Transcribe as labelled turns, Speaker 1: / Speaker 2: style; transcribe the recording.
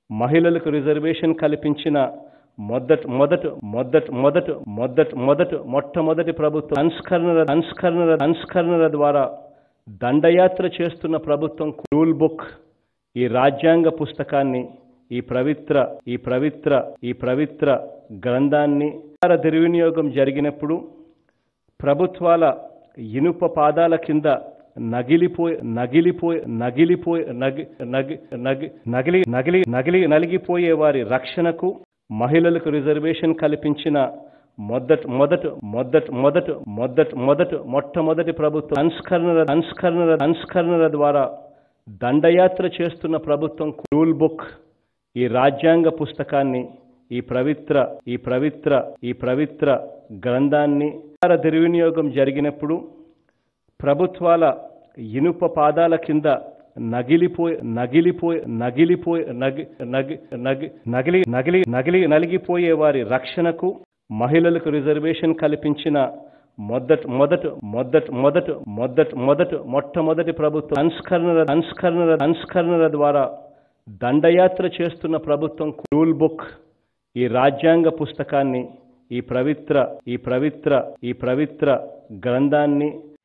Speaker 1: మహిళలకు రిజర్వేషన్ కల్పించిన మొదట మొదట మొదట మొదట మొదట మొదట మొట్టమొదటి ప్రభుత్వం సంస్కరణల సంస్కరణల సంస్కరణల ద్వారా దండయాత్ర చేస్తున్న ప్రభుత్వం రూల్ బుక్ ఈ రాజ్యాంగ పుస్తకాన్ని ఈ పవిత్ర ఈ పవిత్ర ఈ పవిత్ర గ్రంథాన్ని అధికార దుర్వినియోగం జరిగినప్పుడు ప్రభుత్వాల ఇనుప పాదాల కింద నగిలిపోయి నగిలిపోయి నగిలిపోయి నగి నగి నగి నగిలి నగిలి నగిలి నలిగిపోయే వారి రక్షణకు మహిళలకు రిజర్వేషన్ కల్పించిన మొదట మొదట మొదట మొదట మొదట మొదట మొట్టమొదటి ప్రభుత్వం సంస్కరణల సంస్కరణల సంస్కరణల ద్వారా దండయాత్ర చేస్తున్న ప్రభుత్వం రూల్ బుక్ ఈ రాజ్యాంగ పుస్తకాన్ని ఈ పవిత్ర ఈ పవిత్ర ఈ పవిత్ర గ్రంథాన్ని అధికార దుర్వినియోగం జరిగినప్పుడు ప్రభుత్వాల ఇనుప పాదాల కింద నగిలిపోయి నగిలిపోయి నగిలిపోయి నగి నగి నగి నగిలి నగిలి నగిలి నలిగిపోయే వారి రక్షణకు మహిళలకు రిజర్వేషన్ కల్పించిన మొదట మొదట మొదట మొదట మొదట మొదట మొట్టమొదటి ప్రభుత్వం సంస్కరణల సంస్కరణల సంస్కరణల ద్వారా దండయాత్ర చేస్తున్న ప్రభుత్వం రూల్ బుక్ ఈ రాజ్యాంగ పుస్తకాన్ని ఈ పవిత్ర ఈ పవిత్ర ఈ పవిత్ర గ్రంథాన్ని